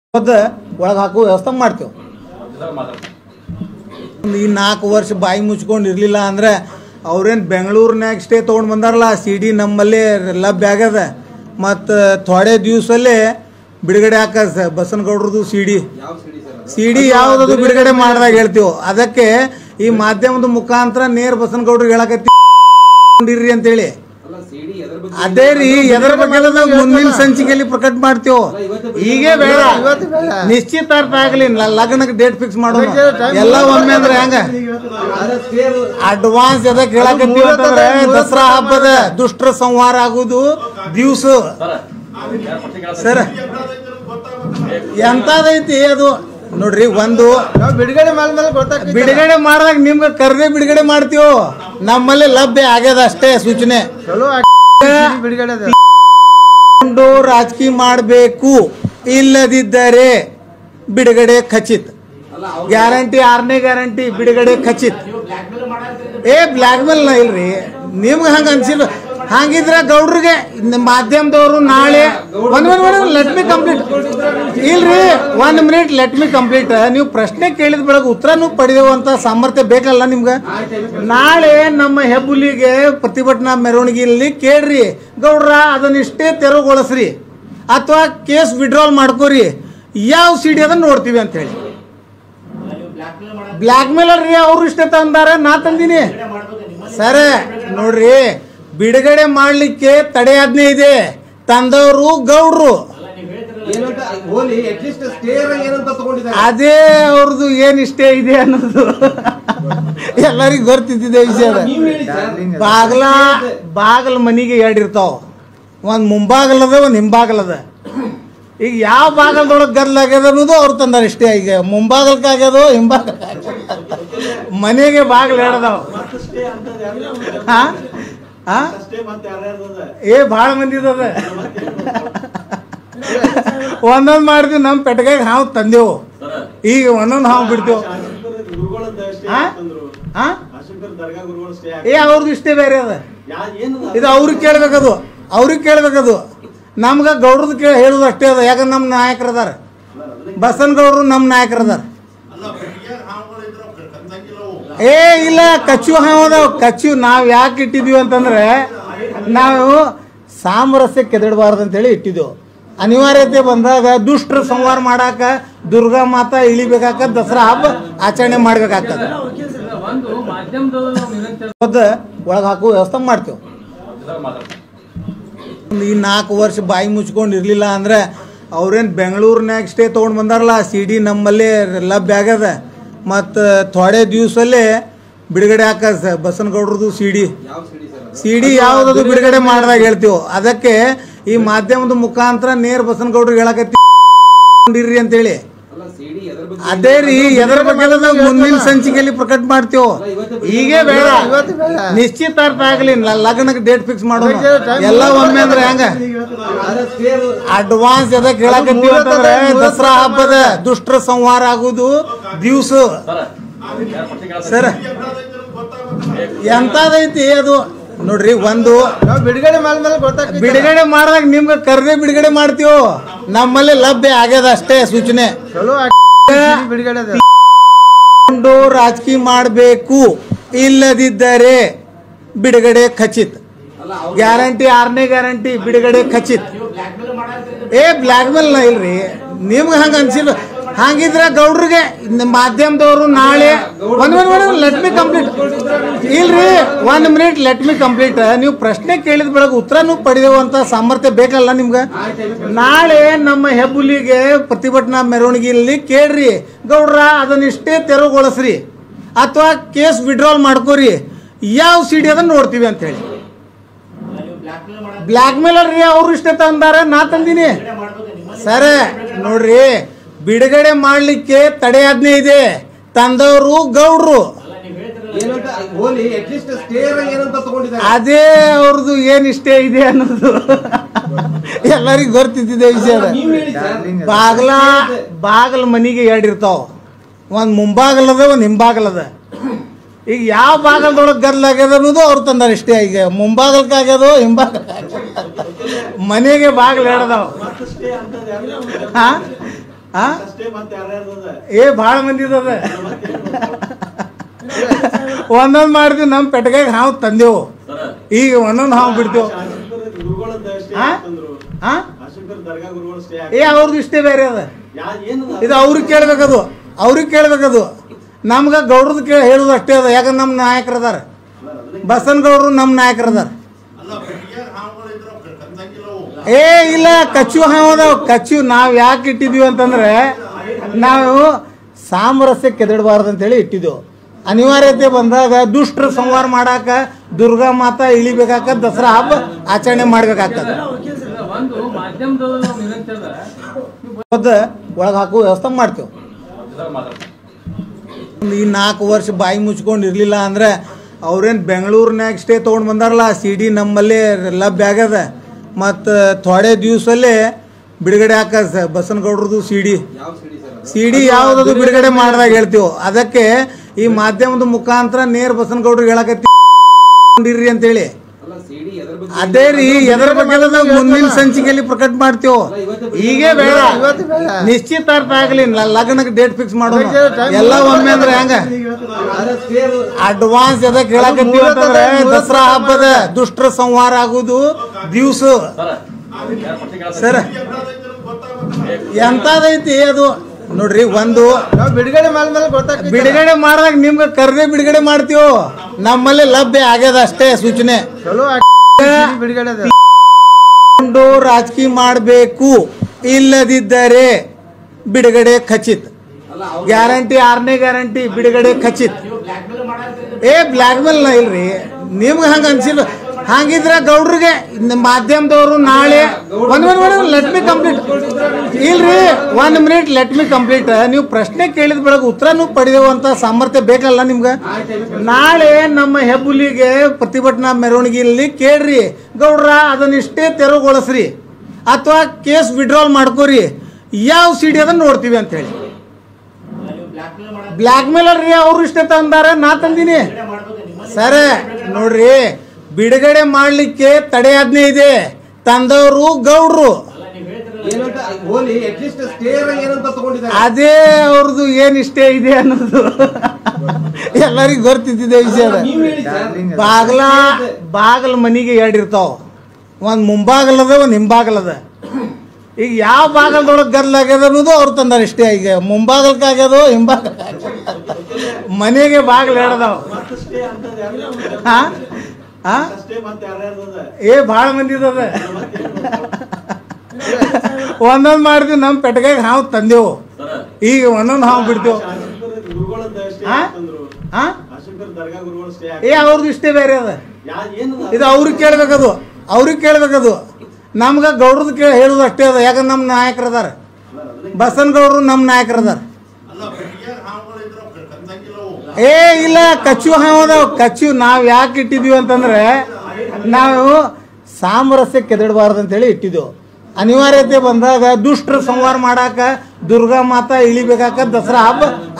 ಒದ್ದು ಒಳಗೆ ಹಾಕೋ ವ್ಯವಸ್ಥೆ ಮಾಡ್ತೇವೆ ಈ ನಾಲ್ಕು ವರ್ಷ ಬಾಯಿ ಮುಚ್ಕೊಂಡು ಇರಲಿಲ್ಲ ಅಂದ್ರೆ ಅವ್ರೇನು ಬೆಂಗಳೂರಿನಾಗ ಸ್ಟೇ ತೊಗೊಂಡು ಬಂದಾರಲ್ಲ ಸಿ ಡಿ ನಮ್ಮಲ್ಲಿ ಲಭ್ಯ ಆಗ್ಯದ ಮತ್ತು ಥೋಡೆ ದಿವಸಲ್ಲೇ ಬಿಡುಗಡೆ ಹಾಕ ಬಸನಗೌಡ್ರದ್ದು ಸಿ ಡಿ ಸಿ ಡಿ ಯಾವುದದು ಬಿಡುಗಡೆ ಮಾಡಿದಾಗ ಹೇಳ್ತೀವಿ ಅದಕ್ಕೆ ಈ ಮಾಧ್ಯಮದ ಮುಖಾಂತರ ನೇರ ಬಸನಗೌಡ್ರಿಗೆ ಹೇಳಕತ್ತೀವಿ ಅಂತೇಳಿ ಅದೇ ರೀ ಎದರ ಬಗ್ಗೆ ಅದು ಮುಂದಿನ ಸಂಚಿಕೆಯಲ್ಲಿ ಪ್ರಕಟ ಮಾಡ್ತೇವೆ ಈಗೇ ಬೇಡ ನಿಶ್ಚಿತಾರ್ಥ ಆಗ್ಲಿ ಲ- ಲಗ್ನಕ್ಕೆ ಡೇಟ್ ಫಿಕ್ಸ್ ಮಾಡೋಣ ಎಲ್ಲ ಒಮ್ಮೆ ಅಂದ್ರೆ ಹೆಂಗ ಅಡ್ವಾನ್ಸ್ ಎದಕ್ ಹೇಳಕತ್ತೀವಿ ಅಂತಂದ್ರೆ ದಸರಾ ಹಬ್ಬದ ದುಷ್ಟರ ಸಂಹಾರ ಆಗುದು ದಿವ್ಸ ಸರ್ ಎಂತದೈತಿ ಅದು ನೋಡ್ರಿ ಒಂದು ನಾವು ಬಿಡುಗಡೆ ಮಾಡಿದ್ಮೇಲೆ ಗೊತ್ತಾಗ್ತದೆ ಬಿಡುಗಡೆ ಮಾಡಿದಾಗ ನಿಮ್ಗೆ ಕರ್ದೆ ಬಿಡುಗಡೆ ಮಾಡ್ತೀವೋ ನಮ್ಮಲ್ಲಿ ಲಭ್ಯ ಆಗ್ಯದ ಅಷ್ಟೇ ಸೂಚನೆ ಚಲೋ ಬಿಡುಗಡೆ ಅದ ಕೊಂಡು ರಾಜಕೀಯ ಮಾಡಬೇಕು ಇಲ್ಲದಿದ್ದರೆ ಬಿಡುಗಡೆ ಖಚಿತ ಗ್ಯಾರಂಟಿ ಆರನೇ ಗ್ಯಾರಂಟಿ ಬಿಡುಗಡೆ ಖಚಿತ ಏ ಬ್ಲ್ಯಾಕ್ ಮೇಲ್ ನ ಇಲ್ರಿ ನಿಮ್ಗೆ ಹಂಗ ಅನ್ಸಿಲ್ಲ ಹಂಗಿದ್ರೆ ಗೌಡ್ರಿಗೆ ನಿಮ್ ಮಾಧ್ಯಮದವರು ನಾಳೆ ಒಂದ್ ಮಿನಿಟ್ ಲೆಟ್ ಮಿ ಕಂಪ್ಲೀಟ್ ಇಲ್ರಿ ಒಂದ್ ಮಿನಿಟ್ ಲೆಟ್ ಮಿ ಕಂಪ್ಲೀಟ್ ನೀವು ಪ್ರಶ್ನೆ ಕೇಳಿದ ಬೆಳಗ್ಗೆ ಉತ್ತರನೂ ಪಡೆಯುವಂತ ಸಾಮರ್ಥ್ಯ ಬೇಕಲ್ಲ ನಿಮ್ಗೆ ನಾಳೆ ನಮ್ಮ ಹೆಬ್ಬುಲಿಗೆ ಪ್ರತಿಭಟನಾ ಮೆರವಣಿಗೆಯಲ್ಲಿ ಕೇಳ್ರಿ ಗೌಡ್ರ ಅದನ್ನಿಷ್ಟೇ ತೆರವುಗೊಳಿಸ್ರಿ ಅಥವಾ ಕೇಸ್ ವಿಡ್ರಾಲ್ ಮಾಡ್ಕೋರಿ ಯಾವ ಸಿಡಿ ಅದನ್ನ ನೋಡ್ತೀವಿ ಅಂತ ಹೇಳಿ ಬ್ಲ್ಯಾಕ್ ಮೇಲರ್ ರೀ ಅವ್ರು ಇಷ್ಟ ತಂದಾರ ನಾ ತಂದೀನಿ ಸರ್ ನೋಡ್ರಿ ಬಿಡುಗಡೆ ಮಾಡ್ಲಿಕ್ಕೆ ತಡೆಯಾಜ್ಞೆ ಇದೆ ತಂದವರು ಗೌಡ್ರು ಏನಂತ ಹೋಲಿ ಅಟ್ಲೀಸ್ಟ್ ಸ್ಟೇರ್ ಏನಂತ ತಗೊಂಡಿದ್ದಾರೆ ಅದೇ ಅವ್ರದ್ದು ಏನ್ ಇಷ್ಟ ಇದೆ ಅನ್ನೋದು ಎಲ್ಲರಿಗೂ ಗೊತ್ತಿದ್ದಿದೆ ವಿಷಯ ಅದ. ನೀವ್ ಹೇಳಿ ಸರ್. ಬಾಗ್ಲ ಬಾಗಲ ಮನಿಗೆ ಎರಡು ಇರ್ತಾವ ಒಂದ್ ಮುಂಬಾಗಲದ ಒಂದ್ ಹಿಂಬಾಗಲದ ಈಗ ಯಾವ ಬಾಗಲದೊಳಗೆ ಗದ್ಲಾಗ್ಯದ ಅನ್ನೋದು ಅವ್ರು ತಂದಾರ ಇಷ್ಟೇ ಈಗ ಮುಂಬಾಗಲ್ಕಾಗ್ಯದೋ ಹಿಂಬಾಗಲ ಮನೆಗೆ ಬಾಗಿಲು ಎರಡದಾವ ಹಾ ಹಾ ಏ ಭಾಳ ಮಂದಿ ಅದ ಒಂದೊಂದ್ ಮಾಡಿದ್ವಿ ನಮ್ಮ ಪೆಟ್ಗಾಗ ಹಾವು ತಂದೆವು ಈಗ ಒಂದೊಂದು ಹಾವು ಬಿಡ್ತೇವು ಹಾ? ಹಾ? ಏ ಅವ್ರದ್ದು ಇಷ್ಟೇ ಬೇರೆ ಅದ ಇದು ಅವ್ರಿಗೆ ಕೇಳ್ಬೇಕದು ಅವ್ರಿಗೆ ಕೇಳ್ಬೇಕದು ನಮ್ಗೆ ಗೌಡ್ರದ್ದು ಕೇಳಿ ಹೇಳೋದು ಅಷ್ಟೇ ಅದ ಯಾಕಂದ್ರೆ ನಮ್ಮ ನಾಯಕರು ಅದಾರ ಬಸನ್ ಗೌಡ್ರು ನಮ್ಮ ನಾಯಕರು ಅದಾರ ಏ ಇಲ್ಲ ಕಚ್ಚು ಹಾವು ಅದಾವ ಕಚ್ಚು ನಾವು ಯಾಕೆ ಇಟ್ಟಿದ್ವಿ ಅಂತಂದ್ರೆ ನಾವು ಸಾಮರಸ್ಯ ಕೆದಡಬಾರ್ದು ಅಂತೇಳಿ ಇಟ್ಟಿದ್ದೆವು ಅನಿವಾರ್ಯತೆ ಬಂದಾಗ ದುಷ್ಟರ ಸಂಹಾರ ಮಾಡಾಕ ದುರ್ಗಾ ಮಾತಾ ಇಳಿಬೇಕಾಕ ದಸರಾ ಹಬ್ಬ ಆಚರಣೆ ಮಾಡ್ಬೇಕಾಗ್ತದೆ ಒಂದು ಮಾಧ್ಯಮದವರು ನಿರಂತರ ಒದ್ದು ಒಳಗೆ ಹಾಕೋ ವ್ಯವಸ್ಥೆ ಮಾಡ್ತೇವೆ ಈ ನಾಲ್ಕು ವರ್ಷ ಬಾಯಿ ಮುಚ್ಕೊಂಡು ಇರಲಿಲ್ಲ ಅಂದ್ರೆ ಅವ್ರೇನು ಬೆಂಗಳೂರಿನಾಗ ಸ್ಟೇ ತೊಗೊಂಡು ಬಂದಾರಲ್ಲ ಸಿ ಡಿ ನಮ್ಮಲ್ಲಿ ಲಭ್ಯ ಆಗ್ಯದ ಮತ್ತು ಥೋಡೆ ದಿವಸಲ್ಲೇ ಬಿಡುಗಡೆ ಹಾಕ ಬಸನಗೌಡ್ರದ್ದು ಸಿ ಡಿ ಸಿ ಡಿ ಯಾವುದದು ಬಿಡುಗಡೆ ಮಾಡಿದಾಗ ಹೇಳ್ತೀವಿ ಅದಕ್ಕೆ ಈ ಮಾಧ್ಯಮದ ಮುಖಾಂತರ ನೇರ ಬಸನಗೌಡ್ರಿಗೆ ಹೇಳಕತ್ತೀವಿ ಅಂತೇಳಿ ಅಲ್ಲ ಸಿಡಿ ಎದ್ರ ಬಗ್ಗೆ ಅದೇ ರೀ ಎದರ ಬಗ್ಗೆ ಅದು ಮುಂದಿನ ಸಂಚಿಕೆಯಲ್ಲಿ ಪ್ರಕಟ ಮಾಡ್ತೇವೆ ಈಗೇ ಬೇಡ ಇವತ್ತು ಬೇಡ. ನಿಶ್ಚಿತಾರ್ಥ ಆಗ್ಲಿ ಲ- ಲಗ್ನಕ್ಕೆ ಡೇಟ್ ಫಿಕ್ಸ್ ಮಾಡೋಣ ಎಲ್ಲ ಒಮ್ಮೆ ಅಂದ್ರೆ ಹೆಂಗ ಅದ್ರ ಸ್ಟೇರ್ ಅಡ್ವಾನ್ಸ್ ಎದಕ್ ಹೇಳಕತ್ತೀವಿ ಅಂತಂದ್ರೆ ದಸರಾ ಹಬ್ಬದ ದುಷ್ಟರ ಸಂಹಾರ ಆಗುದು ದಿವ್ಸ ಸರ್ ಎಂತದೈತಿ ಅದು ನೋಡ್ರಿ ಒಂದು ನಾವು ಬಿಡುಗಡೆ ಮಾಡಿದ್ಮೇಲೆ ಗೊತ್ತಾಗ್ತದೆ ಬಿಡುಗಡೆ ಮಾಡಿದಾಗ ನಿಮ್ಗೆ ಕರ್ದೆ ಬಿಡುಗಡೆ ಮಾಡ್ತೀವೋ ನಮ್ಮಲ್ಲಿ ಲಭ್ಯ ಆಗ್ಯದ ಅಷ್ಟೇ ಸೂಚನೆ ಚಲೋ ಬಿಡುಗಡೆ ಅದ ಕೊಂಡು ರಾಜಕೀಯ ಮಾಡಬೇಕು ಇಲ್ಲದಿದ್ದರೆ ಬಿಡುಗಡೆ ಖಚಿತ ಗ್ಯಾರಂಟಿ ಆರನೇ ಗ್ಯಾರಂಟಿ ಬಿಡುಗಡೆ ಖಚಿತ ಏ ಬ್ಲ್ಯಾಕ್ ಮೇಲ್ ನ ಇಲ್ರಿ ನಿಮ್ಗೆ ಹಂಗ ಅನ್ಸಿಲ್ಲ ಹಂಗಿದ್ರೆ ಗೌಡ್ರಿಗೆ ನಿಮ್ ಮಾಧ್ಯಮದವರು ನಾಳೆ ಒಂದ್ ಮಿನಿಟ್ ಲೆಟ್ ಮಿ ಕಂಪ್ಲೀಟ್ ಇಲ್ರಿ ಒಂದ್ ಮಿನಿಟ್ ಲೆಟ್ ಮಿ ಕಂಪ್ಲೀಟ್ ನೀವು ಪ್ರಶ್ನೆ ಕೇಳಿದ ಬೆಳಗ್ಗೆ ಉತ್ತರನೂ ಪಡೆಯುವಂತ ಸಾಮರ್ಥ್ಯ ಬೇಕಲ್ಲ ನಿಮ್ಗೆ ನಾಳೆ ನಮ್ಮ ಹೆಬ್ಬುಲಿಗೆ ಪ್ರತಿಭಟನಾ ಮೆರವಣಿಗೆಯಲ್ಲಿ ಕೇಳ್ರಿ ಗೌಡ್ರ ಅದನ್ನಿಷ್ಟೇ ತೆರವುಗೊಳಿಸ್ರಿ ಅಥವಾ ಕೇಸ್ ವಿಡ್ರಾಲ್ ಮಾಡ್ಕೋರಿ ಯಾವ ಸಿ ಡಿ ಅದನ್ನ ನೋಡ್ತೀವಿ ಅಂತ ಹೇಳಿ ಬ್ಲ್ಯಾಕ್ ಮೇಲರ್ ರೀ ಅವ್ರು ಇಷ್ಟ ತಂದಾರ ನಾ ತಂದೀನಿ ಸರ್ ನೋಡ್ರಿ ಬಿಡುಗಡೆ ಮಾಡ್ಲಿಕ್ಕೆ ತಡೆಯಾಜ್ಞೆ ಇದೆ ತಂದವರು ಗೌಡ್ರು ಏನಂತ ಹೋಲಿ ಅಟ್ಲೀಸ್ಟ್ ಸ್ಟೇರ್ ಏನಂತ ತಗೊಂಡಿದ್ದಾರೆ ಅದೇ ಅವ್ರದ್ದು ಏನ್ ಇಷ್ಟ ಇದೆ ಅನ್ನೋದು ಎಲ್ಲರಿಗೂ ಗೊತ್ತಿದ್ದಿದೆ ವಿಷಯ ಅದ. ನೀವ್ ಹೇಳಿ ಸರ್. ಬಾಗ್ಲ ಬಾಗಲ ಮನಿಗೆ ಎರಡು ಇರ್ತಾವ ಒಂದ್ ಮುಂಬಾಗಲದ ಒಂದ್ ಹಿಂಬಾಗಲದ ಈಗ ಯಾವ ಬಾಗಲದೊಳಗೆ ಗದ್ಲಾಗ್ಯದ ಅನ್ನೋದು ಅವ್ರು ತಂದಾರ ಇಷ್ಟೇ ಈಗ ಮುಂಬಾಗಲ್ಕಾಗ್ಯದೋ ಹಿಂಬಾಗಲ್ ಮನೆಗೆ ಬಾಗಿಲು ಎರಡದಾವ ಹಾ ಆ ಅಷ್ಟೇ ಮತ್ತೆ ಯಾರ್ಯಾರ್ದದ ಏ ಭಾಳ ಮಂದಿ ಅದ ಒಂದೊಂದ್ ಮಾಡ್ತೀವಿ ನಮ್ಮ ಪೆಟ್ಗಾಗ ಹಾವು ತಂದೆವು ಈಗ ಒಂದೊಂದ್ ಹಾವು ಬಿಡ್ತೇವು ಗುರುಗಳದ ಸ್ಟೇ ಆ? ಅಂತಂದ್ರು ಆ ಅಶಂಕರ್ ದರ್ಗಾ ಗುರುಗಳು ಸ್ಟೇ ಏ ಅವ್ರದ್ದು ಇಷ್ಟೇ ಬೇರೆ ಅದ ಯಾ ಏನದ ಇದು ಅವ್ರಿಗೆ ಕೇಳ್ಬೇಕದು ಅವ್ರಿಗೆ ಕೇಳ್ಬೇಕದು ನಮ್ಗ ಗೌಡ್ರದ್ದು ಕೇಳಿ ಹೇಳುದು ಅಷ್ಟೇ ಅದ ಯಾಕಂದ್ರೆ ನಮ್ಮ ನಾಯಕರು ಅದಾರ ಬಸನ್ ಗೌಡ್ರು ನಮ್ಮ ನಾಯಕರು ಅದಾರ ಏ ಇಲ್ಲ ಕಚ್ಚು ಹಾವು ಅದಾವ ಕಚ್ಚು ನಾವ್ ಯಾಕೆ ಇಟ್ಟಿದೀವಿ ಅಂತಂದ್ರೆ ನಾವು ಸಾಮರಸ್ಯ ಕೆದಡಬಾರ್ದು ಅಂತೇಳಿ ಇಟ್ಟಿದ್ದೆವು ಅನಿವಾರ್ಯತೆ ಬಂದಾಗ ದುಷ್ಟರ ಸಂಹಾರ ಮಾಡಾಕ ದುರ್ಗಾ ಮಾತಾ ಇಳಿಬೇಕಾಕ ದಸರಾ ಹಬ್ಬ ಆಚರಣೆ ಮಾಡ್ಬೇಕಾಗ್ತದೆ ಒಂದು ಮಾಧ್ಯಮದವರು ನಿರಂತರ ಒಳಗೆ ಹಾಕುವ ವ್ಯವಸ್ಥೆ ಮಾಡ್ತೇವೆ ಈ ನಾಲ್ಕು ವರ್ಷ ಬಾಯಿ ಮುಚ್ಕೊಂಡು ಇರಲಿಲ್ಲ ಅಂದ್ರೆ ಅವ್ರೇನು ಬೆಂಗಳೂರಿನಾಗ ಸ್ಟೇ ತೊಗೊಂಡು ಬಂದಾರಲ್ಲ ಸಿ ಡಿ ನಮ್ಮಲ್ಲಿ ಲಭ್ಯ ಆಗ್ಯದ ಮತ್ತು ಥೋಡೆ ದಿವಸಲ್ಲೇ ಬಿಡುಗಡೆ ಹಾಕ ಬಸನಗೌಡ್ರದ್ದು ಸಿ ಡಿ ಯಾವ ಸಿಡಿ ಸರ್ ಸಿ ಡಿ ಯಾವುದದು ಬಿಡುಗಡೆ ಮಾಡಿದಾಗ ಹೇಳ್ತೀವಿ ಅದಕ್ಕೆ ಈ ಮಾಧ್ಯಮದ ಮುಖಾಂತರ ನೇರ ಬಸನಗೌಡ್ರಿಗೆ ಹೇಳಕತ್ತೀರಿ ಅಂತೇಳಿ ಅಲ್ಲ ಸಿಡಿ ಎದ್ರ ಬಗ್ಗೆ ಅದೇ ರೀ ಎದರ ಬಗ್ಗೆ ಅದ ಮುಂದಿನ ಸಂಚಿಕೆಯಲ್ಲಿ ಪ್ರಕಟ ಮಾಡ್ತೇವೆ ಈಗೇ ಬೇಡ ನಿಶ್ಚಿತಾರ್ಥ ಆಗಲಿ ಲಗ್ನಕ್ಕೆ ಡೇಟ್ ಫಿಕ್ಸ್ ಮಾಡೋಣ ಎಲ್ಲ ಒಮ್ಮೆ ಅಂದ್ರೆ ಹೆಂಗ ಅದ್ರ ಸ್ಟೇ ಅಡ್ವಾನ್ಸ್ ಎದಕ್ ಹೇಳಕತ್ತೀವಿ ಅಂತಂದ್ರೆ ದಸರಾ ಹಬ್ಬದ ದುಷ್ಟರ ಸಂಹಾರ ಆಗುದು ದಿವ್ಸ ಸರ್ ಎಂತದೈತಿ ಅದು ನೋಡ್ರಿ ಒಂದು ನಾವು ಬಿಡುಗಡೆ ಮಾಡಿದ್ಮೇಲೆ ಗೊತ್ತಾಗ್ತದೆ ಬಿಡುಗಡೆ ಮಾಡಿದಾಗ ನಿಮ್ಗೆ ಕರ್ದೆ ಬಿಡುಗಡೆ ಮಾಡ್ತೀವೋ ನಮ್ಮಲ್ಲಿ ಲಭ್ಯ ಆಗ್ಯದ ಅಷ್ಟೇ ಸೂಚನೆ ಚಲೋ ಆ ಬಿಡುಗಡೆ ಅದ ಕೊಂಡು ರಾಜಕೀಯ ಮಾಡಬೇಕು ಇಲ್ಲದಿದ್ದರೆ ಬಿಡುಗಡೆ ಖಚಿತ ಗ್ಯಾರಂಟಿ ಆರನೇ ಗ್ಯಾರಂಟಿ ಬಿಡುಗಡೆ ಖಚಿತ ಏ ಬ್ಲ್ಯಾಕ್ ಮೇಲ್ ಇಲ್ರಿ ನಿಮ್ಗೆ ಹಂಗ ಅನ್ಸಿಲ್ಲ ಹಂಗಿದ್ರೆ ಗೌಡ್ರಿಗೆ ನಿಮ್ ಮಾಧ್ಯಮದವರು ನಾಳೆ ಒಂದ್ ಮಿನಿಟ್ ಲೆಟ್ ಮಿ ಕಂಪ್ಲೀಟ್ ಇಲ್ರಿ ಒಂದ್ ಮಿನಿಟ್ ಲೆಟ್ ಮಿ ಕಂಪ್ಲೀಟ್ ನೀವು ಪ್ರಶ್ನೆ ಕೇಳಿದ ಬೆಳಗ್ಗೆ ಉತ್ತರನೂ ಪಡೆಯುವಂತ ಸಾಮರ್ಥ್ಯ ಬೇಕಲ್ಲ ನಿಮ್ಗೆ ನಾಳೆ ನಮ್ಮ ಹೆಬ್ಬುಲಿಗೆ ಪ್ರತಿಭಟನಾ ಮೆರವಣಿಗೆಯಲ್ಲಿ ಕೇಳ್ರಿ ಗೌಡ್ರ ಅದನ್ನಿಷ್ಟೇ ತೆರವುಗೊಳಿಸ್ರಿ ಅಥವಾ ಕೇಸ್ ವಿಡ್ರಾಲ್ ಮಾಡ್ಕೋರಿ ಯಾವ ಸಿಡಿ ಅದನ್ನ ನೋಡ್ತೀವಿ ಅಂತ ಹೇಳಿ ಬ್ಲ್ಯಾಕ್ ಮೇಲರ್ ರೀ ಅವ್ರು ಇಷ್ಟೇ ತಂದಾರ ನಾ ತಂದೀನಿ ಸರ್ ನೋಡ್ರಿ ಬಿಡುಗಡೆ ಮಾಡ್ಲಿಕ್ಕೆ ತಡೆಯಾಜ್ಞೆ ಇದೆ ತಂದವರು ಗೌಡ್ರು ಏನಂತ ಹೋಲಿ ಅಟ್ಲೀಸ್ಟ್ ಸ್ಟೇರ್ ಏನಂತ ತಗೊಂಡಿದ್ದಾರೆ ಅದೇ ಅವ್ರದ್ದು ಏನ್ ಇಷ್ಟ ಇದೆ ಅನ್ನೋದು ಎಲ್ಲರಿಗೂ ಗೊತ್ತಿದ್ದಿದೆ ವಿಷಯ ಅದ. ನೀವ್ ಹೇಳಿ ಸರ್ ಬಾಗ್ಲ ಬಾಗಲ ಮನಿಗೆ ಎರಡು ಇರ್ತಾವ ಒಂದ್ ಮುಂಬಾಗಲದ ಒಂದ್ ಹಿಂಬಾಗಲದ ಈಗ ಯಾವ ಬಾಗಲದೊಳಗೆ ಗದ್ಲಾಗ್ಯದ ಅನ್ನೋದು ಅವ್ರು ತಂದಾರ ಇಷ್ಟೇ ಈಗ ಮುಂಬಾಗಲ್ಕ ಆಗ್ಯದೋ ಹಿಂಬಾಗಲ್ ಮನೆಗೆ ಬಾಗಿಲು ಹೇಳದವ ಸ್ಟೇ ಅಂತದ್ ಯಾರ್ಯಾರ್ದದ? ಹಾ ಹಾ ಸ್ಟೇ ಮತ್ತೆ ಯಾರ್ಯಾರ್ದದ ಏ ಭಾಳ ಮಂದಿ ಅದ ಒಂದೊಂದ್ ಮಾಡ್ತೀವಿ ನಮ್ಮ ಪೆಟ್ಗಾಗ ಹಾವು ತಂದೆವು ಈಗ ಒಂದೊಂದ್ ಹಾವು ಬಿಡ್ತೇವೆ ಅಶಂಕರ್ ಗುರುಗಳದ ಸ್ಟೇ ಆ? ಅಂತಂದ್ರು ಹಾ ಅಶಂಕರ್ ದರ್ಗಾ ಗುರುಗಳು ಸ್ಟೇ ಏ ಅವ್ರದ್ದು ಇಷ್ಟೇ ಬೇರೆ ಅದ ಯಾ ಏನದ ಇದು ಅವ್ರಿಗೆ ಕೇಳ್ಬೇಕದು ಅವ್ರಿಗೆ ಕೇಳ್ಬೇಕದು ನಮ್ಗ ಗೌಡ್ರದ್ದು ಕೇಳಿ ಹೇಳುದು ಅಷ್ಟೇ ಅದ ಯಾಕಂದ್ರೆ ನಮ್ಮ ನಾಯಕರು ಅದಾರ ಬಸನ್ ಗೌಡ್ರು ನಮ್ಮ ನಾಯಕರು ಅದಾರ ಏ ಇಲ್ಲ ಕಚ್ಚು ಹಾವು ಅದಾವ ಕಚ್ಚು ನಾವ್ ಯಾಕೆ ಇಟ್ಟಿದೀವಿ ಅಂತಂದ್ರೆ ನಾವು ಸಾಮರಸ್ಯ ಕೆದಡಬಾರ್ದು ಅಂತೇಳಿ ಇಟ್ಟಿದ್ದೆವು ಅನಿವಾರ್ಯತೆ ಬಂದಾಗ ದುಷ್ಟರ ಸಂಹಾರ ಮಾಡಾಕ ದುರ್ಗಾ ಮಾತಾ ಇಳಿಬೇಕಾಕ ದಸರಾ ಹಬ್ಬ